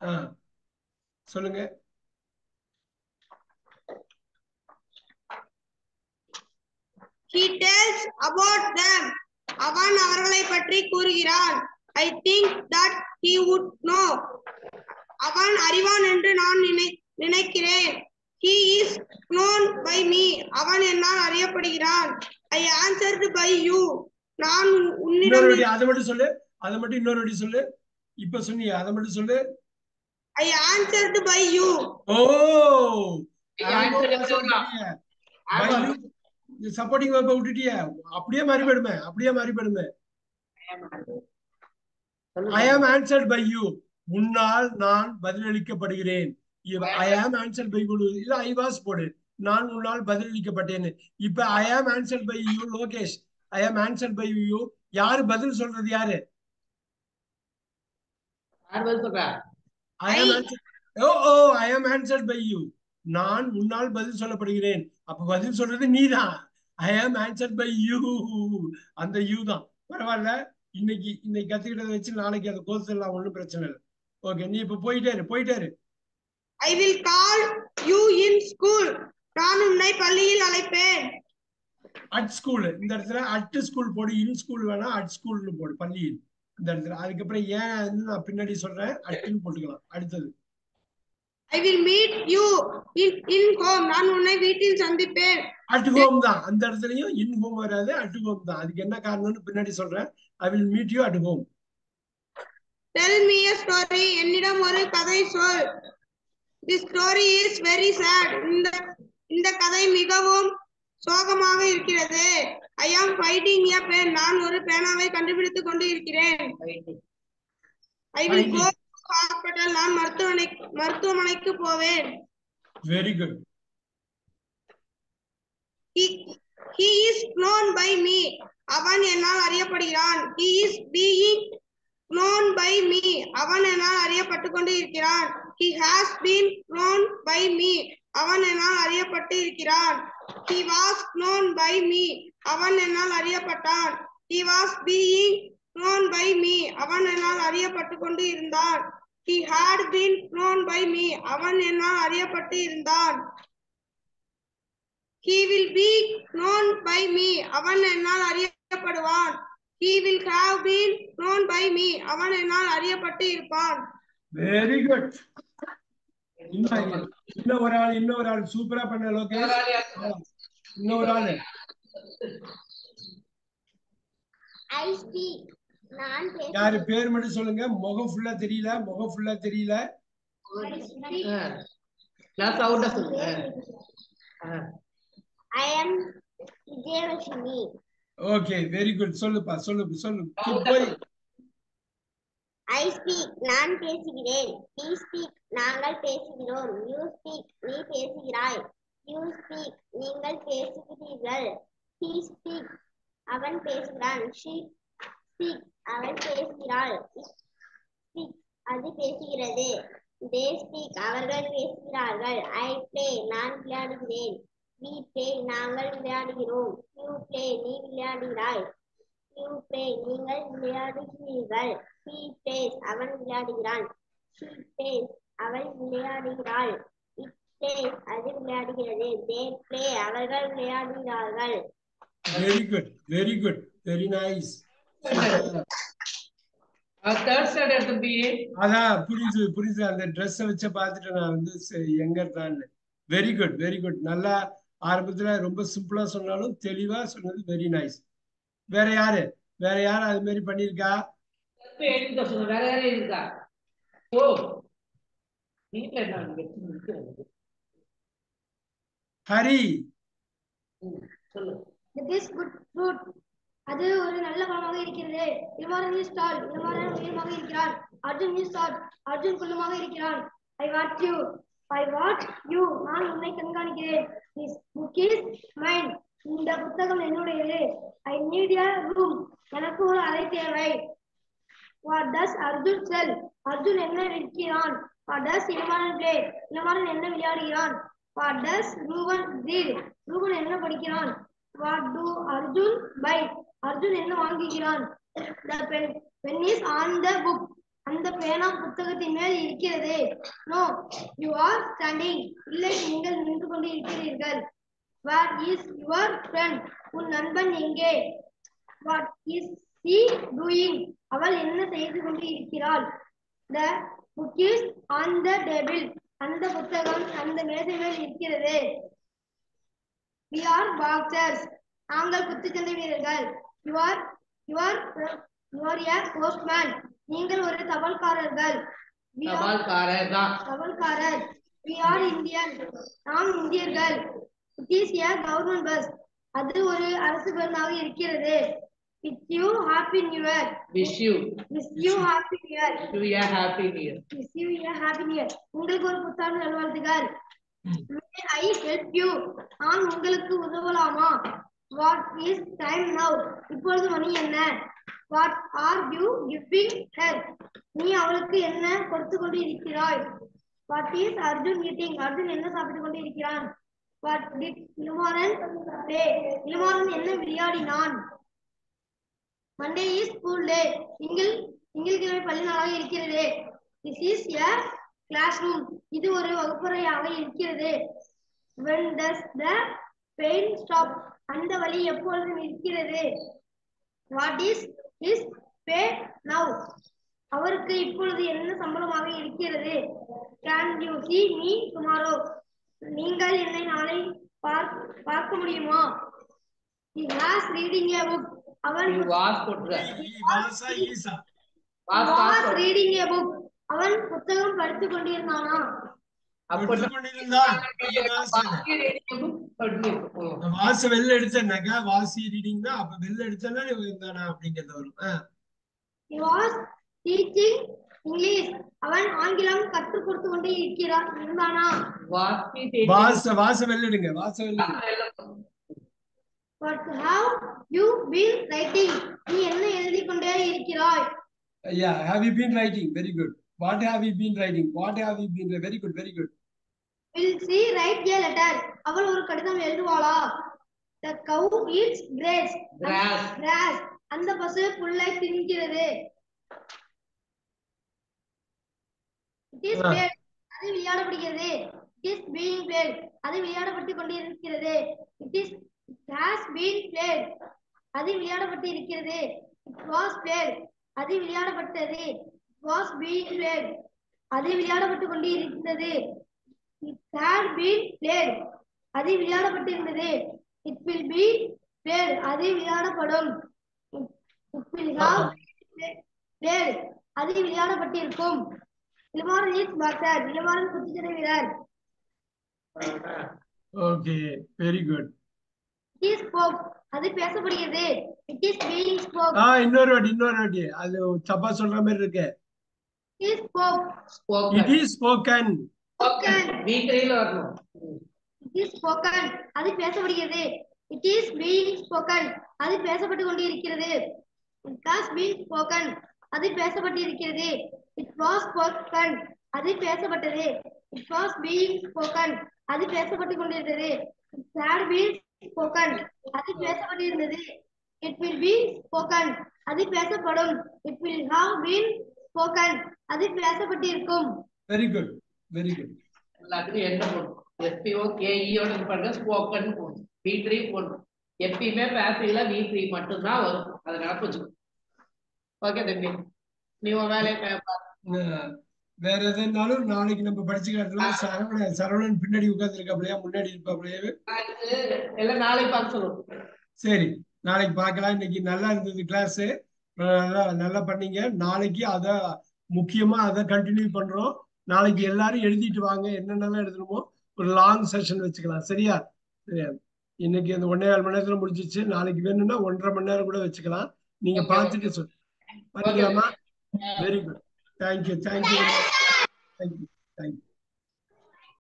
ஆ சொல்லுங்க He tells about them. அவன் அவர்களை பற்றி கூறுகிறான் I think that he would know. அவன் அறிவான் என்று நான் நினை நினைக்கிறேன் he is known by me. அவன் என்னால் அறியப்படுகிறான் ஐ answered by you. நான் உன்- உன்னிடம் இன்னொரு வாட்டி அதை மட்டும் சொல்லு அதை மட்டும் இன்னொரு வாட்டி சொல்லு இப்ப சொன்னியே அதை மட்டும் சொல்லு ஐ answered by you. ஓ சப்போர்ட்டிங் வெப்ப விட்டுட்டிய அப்படியே மாறி போயிடுமே அப்படியே மாறி போயிடுமே ஐ ஆம் ஆன்சர்ட் பை யூ முன்னால் நான் பதிலளிக்கப்படுகிறேன் ஐ ஆம் ஆன்சர்ட் பை யூ இல்ல ஐ வாஸ் போடு நான் முன்னால் பதிலளிக்கப்பட்டேன்னு இப்ப I am answered by you Lokesh I am answered by you யாரு பதில் சொல்றது யாரு யார் பதில் சொல்றா ஐ ஆம் ஓ ஓ ஐ ஆம் ஆன்சர்ட் பை யூ நான் முன்னால் பதில் சொல்லப்படுகிறேன் அப்ப பதில் சொல்றது நீதான் I am answered by you அந்த யூ தான் பரவாயில்ல இன்னைக்கு இன்னைக்கு கத்துக்கிட்டதை வச்சு நாளைக்கு அந்த கோர்ஸ் எல்லாம் ஒண்ணும் பிரச்சனை இல்லை ஓகே நீ இப்ப போயிட்டே இரு போயிட்டே இரு I will call you in school நான் உன்னை பள்ளியில் அழைப்பேன் அட் ஸ்கூல் இந்த இடத்துல அட் ஸ்கூல் போடு இன் ஸ்கூல் வேணா அட் ஸ்கூல்னு போடு பள்ளியில் இந்த இடத்துல அதுக்கப்புறம் ஏன் நான் பின்னாடி சொல்றேன் அட்டுன்னு போட்டுக்கலாம் அடுத்தது I will meet you in in home நான் உன்னை வீட்டில் சந்திப்பேன் அட் ஹோம் தான் அந்த இடத்துலயும் இன் ஹோம் வராது அட் ஹோம் தான் அதுக்கு என்ன காரணம்னு பின்னாடி சொல்றேன் I will meet you at home tell me a story என்னிடம் ஒரு கதை சொல் the story is very sad இந்த இந்த கதை மிகவும் சோகமாக இருக்கிறது ஐ ஆம் ஃபைட்டிங் a pen நான் ஒரு பேனாவை கண்டுபிடித்துக் கொண்டு இருக்கிறேன் ஐ வில் கோ ஹாஸ்பிட்டல் நான் மருத்துவமனை மருத்துவமனைக்கு போவேன் very good he he is known by me அவன் என்னால் அறியப்படுகிறான் he is being known by me அவன் என்னால் அறியப்பட்டு கொண்டு இருக்கிறான் he has been known by me அவன் என்னால் அறியப்பட்டு இருக்கிறான் he was known by me அவன் என்னால் அறியப்பட்டான் he was being known by me அவன் என்னால் அறியப்பட்டு கொண்டு இருந்தான் he had been known by me அவன் என்னால் அறியப்பட்டு இருந்தான் he will be known by me அவன் என்னால் அறியப்படுவான் he will have been known by me அவன் என்னால் அறியப்பட்டு இருப்பான் வெரி குட் இன்னும் இன்னும் ஒரு ஆள் இன்னும் ஒரு ஆள் சூப்பரா பண்ண லோகேஷ் இன்னும் ஒரு ஆளு ஐ ஸ்பீக் நான் யாரு பேர் மட்டும் சொல்லுங்க முகம் ஃபுல்லா தெரியல முகம் ஃபுல்லா தெரியல நான் சவுண்டா சொல்லுங்க I am Vijayalakshmi okay very good சொல்லுப்பா சொல்லு சொல்லு Keep going. ஐ ஸ்பீக் நான் பேசுகிறேன் வி ஸ்பீக் நாங்கள் பேசுகிறோம் யூ ஸ்பீக் நீ பேசுகிறாய் யூ ஸ்பீக் நீங்கள் பேசுகிறீர்கள் ஹீ ஸ்பீக் அவன் பேசுகிறான் ஷீ ஸ்பீக் அவள் பேசுகிறாள் ஸ்பீக் அது பேசுகிறது தே ஸ்பீக் அவர்கள் பேசுகிறார்கள் ஐ ப்ளே நான் விளையாடுகிறேன் வி ப்ளே நாங்கள் விளையாடுகிறோம் யூ ப்ளே நீ விளையாடுகிறாய் யூ ப்ளே நீங்கள் விளையாடுகிறீர்கள் ஹீ பிளேஸ் அவன் விளையாடுகிறான் ஷீ பிளேஸ் அவள் விளையாடுகிறாள் இட் பிளேஸ் அது விளையாடுகிறது தே ப்ளே அவர்கள் விளையாடுகிறார்கள் very good very good very nice third standard தம்பி அதான் புரியுது புரியுது அந்த ட்ரெஸ்ஸை வச்ச பார்த்துட்டு நான் வந்து சரி, எங்க இருந்தான்னு வெரி குட் வெரி குட் நல்லா ஆரம்பத்துல ரொம்ப சிம்பிளா சொன்னாலும் தெளிவா சொன்னது வெரி நைஸ் வேற யாரு வேற யாரு அது மாதிரி பண்ணிருக்கா எழுதிக்க சொல்லுங்க வேற யாரும் எழுதிக்கா ஓ வீட்டுல என்ன வெட்டி முடிக்கிறது ஹரி சொல்லு It is good fruit. அது ஒரு நல்ல பழமாக இருக்கிறது இவ்வாறு ஸ்டால் இவ்வாறு உயரமாக இருக்கிறான் அர்ஜுன் நீ ஸ்டால் அர்ஜுன் குள்ளமாக இருக்கிறான் I watch you I watch you நான் உன்னை கண்காணிக்கிறேன் திஸ் புக் இஸ் மைன் இந்த புத்தகம் என்னுடையது ஐ நீட் a ரூம் எனக்கு ஒரு அறை தேவை what does Arjun sell Arjun என்ன விற்கிறான் what does Ilamaran play Ilamaran என்ன விளையாடுகிறான் what does Ruban read Ruban என்ன படிக்கிறான் what do Arjun buy Arjun என்ன வாங்குகிறான் the pen pen is on the book அந்த பேனா புத்தகத்தின் மேல் இருக்கிறது நோ யூ ஆர் ஸ்டாண்டிங் இல்லை நீங்கள் நின்று கொண்டு இருக்கிறீர்கள் வேர் இஸ் யுவர் ஃப்ரெண்ட் உன் நண்பன் எங்கே வாட் இஸ் he doing அவள் என்ன செய்து கொண்டு இருக்கிறாள் the book is on the table அந்த புத்தகம் அந்த மேசை மேல் இருக்கிறது we are boxers நாங்கள் குத்துச்சண்டை வீரர்கள் you are you are you are a postman நீங்கள் ஒரு தபால்காரர்கள் we are தபால்காரர் தான் தபால்காரர் we are indian நாம் இந்தியர்கள் it is a government bus அது ஒரு அரசு பேருந்தாக இருக்கிறது with you happy new year wish you wish you happy new year you a happy new wish you a happy new year உங்களுக்கு ஒரு புத்தாண்டு நல்வாழ்த்துகள் may i help you நான் உங்களுக்கு உதவலாமா what is time now இப்பொழுது மணி என்ன what are you giving her நீ அவளுக்கு என்ன கொடுத்து கொண்டு இருக்கிறாய் what is Arjun eating Arjun என்ன சாப்பிட்டு கொண்டு இருக்கிறான் what did Ilamaran play Ilamaran என்ன விளையாடினான் மண்டே இஸ் ஸ்கூல் டே திங்கள் திங்கட்கிழமை பள்ளி நாளாக இருக்கிறது this is a class room இது ஒரு வகுப்பறையாக இருக்கிறது when does the pain stop அந்த வலி எப்பொழுது இருக்கிறது what is his pay now அவருக்கு இப்பொழுது என்ன சம்பளமாக இருக்கிறது can you see me tomorrow நீங்கள் என்னை நாளை பார்க்க பார்க்க முடியுமா he has reading a book அவன் யூ வாஸ் போட்டுற வாசா ஈசா was was was reading a book அவன் புத்தகம் படித்துக் கொண்டிருந்தானா அப்ப எடுத்து கொண்டிருந்தான் வாச வெளில எடுத்தேன்னாக்கா வாசி ரீடிங் தான் அப்ப வெளில எடுத்தேன்னா இருந்தானா அப்படிங்கிறது வரும் ஆ. he was teaching english அவன் ஆங்கிலம் கற்றுக் கொடுத்து கொண்டு இருக்கிறான் இருந்தானா வாச வாச வெளில எடுங்க வாச வெளில எடுங்க. but have you been writing நீ என்ன எழுதி கொண்டே இருக்கிறாய் Yeah, have you been writing? Very good. What have you been writing? What have you been? Very good, very good. will she write a letter அவள் ஒரு கடிதம் எழுதுவாளா the cow eats grass Grass. grass அந்த பசு புல்லை தின்கிறது it is ah. played அது விளையாடப்படுகிறது it is being played அது விளையாடப்பட்டு கொண்டிருக்கிறது it is it has been played அது விளையாடப்பட்டு இருக்கிறது it was played அது விளையாடப்பட்டது it was being played அது விளையாடப்பட்டு கொண்டு இருந்தது it had been played அது விளையாடப்பட்டிருந்தது it will be played அது விளையாடப்படும் it, it will have been played அது விளையாடப்பட்டிருக்கும் இளமாறன் இஸ் பாக்ஸர் இளமாறன் குத்துச்சண்டை வீரர் Okay, very good. it is spoke அது பேசப்படுகிறது it is being spoke ஆ இன்னொரு வாட்டி இன்னொரு வாட்டி அது தப்பா சொல்ற மாதிரி இருக்கு it is spoke It is spoken. spoken வீக்கிரியில வரணும் it is spoken அது பேசப்படுகிறது it is being spoken அது பேசப்பட்டு கொண்டு இருக்கிறது it has been spoken அது பேசப்பட்டு இருக்கிறது it was spoken அது பேசப்பட்டது it was being spoken அது பேசப்பட்டு கொண்டிருந்தது it had been spoken அது பேசப்பட்டு இருந்தது it will be spoken அது பேசப்படும் it will have been spoken அது பேசப்பட்டு இருக்கும் Very good, very good. எல்லாத்துக்கும் என்ன போடணும் எஸ்பிஓ கேஇயோட பாருங்க ஸ்போக்கன் போடணும் வி த்ரீ போடணும் எப்பயுமே பேசிக்கல வி த்ரீ மட்டும்தான் வரும் அதனால கொஞ்சம் ஓகே தம்பி நீ உன் வேலையை பா- அஹ் வேற எதுனாலும் நாளைக்கு நம்ம படிச்சுக்கலாம் சரவணன் சரவணன் பின்னாடி உட்கார்ந்துருக்காப்லையா முன்னாடி இருப்பாப்லையா பாரு, எல்லாம் நாளைக்கு பார்க்க சொல்லுவோம் சரி நாளைக்கு பார்க்கலாம் இன்னைக்கு நல்லா இருந்தது கிளாஸ் நல்லா நல்லா பண்ணீங்க நாளைக்கு அத முக்கியமா அதை கண்டினியூ பண்றோம் நாளைக்கு எல்லாரும் எழுதிட்டு வாங்க என்னென்னலாம் எழுதணுமோ ஒரு லாங் செஷன் வச்சுக்கலாம் சரியா சரியா இன்னைக்கு இந்த ஒன்னே கால் மணி நேரத்துல முடிஞ்சிச்சு நாளைக்கு வேணும்னா ஒன்றரை மணி நேரம் கூட வச்சுக்கலாம் நீங்க Okay. பார்த்துட்டு சொல் பண்ணிக்கலாமா very good thank you thank you thank you thank you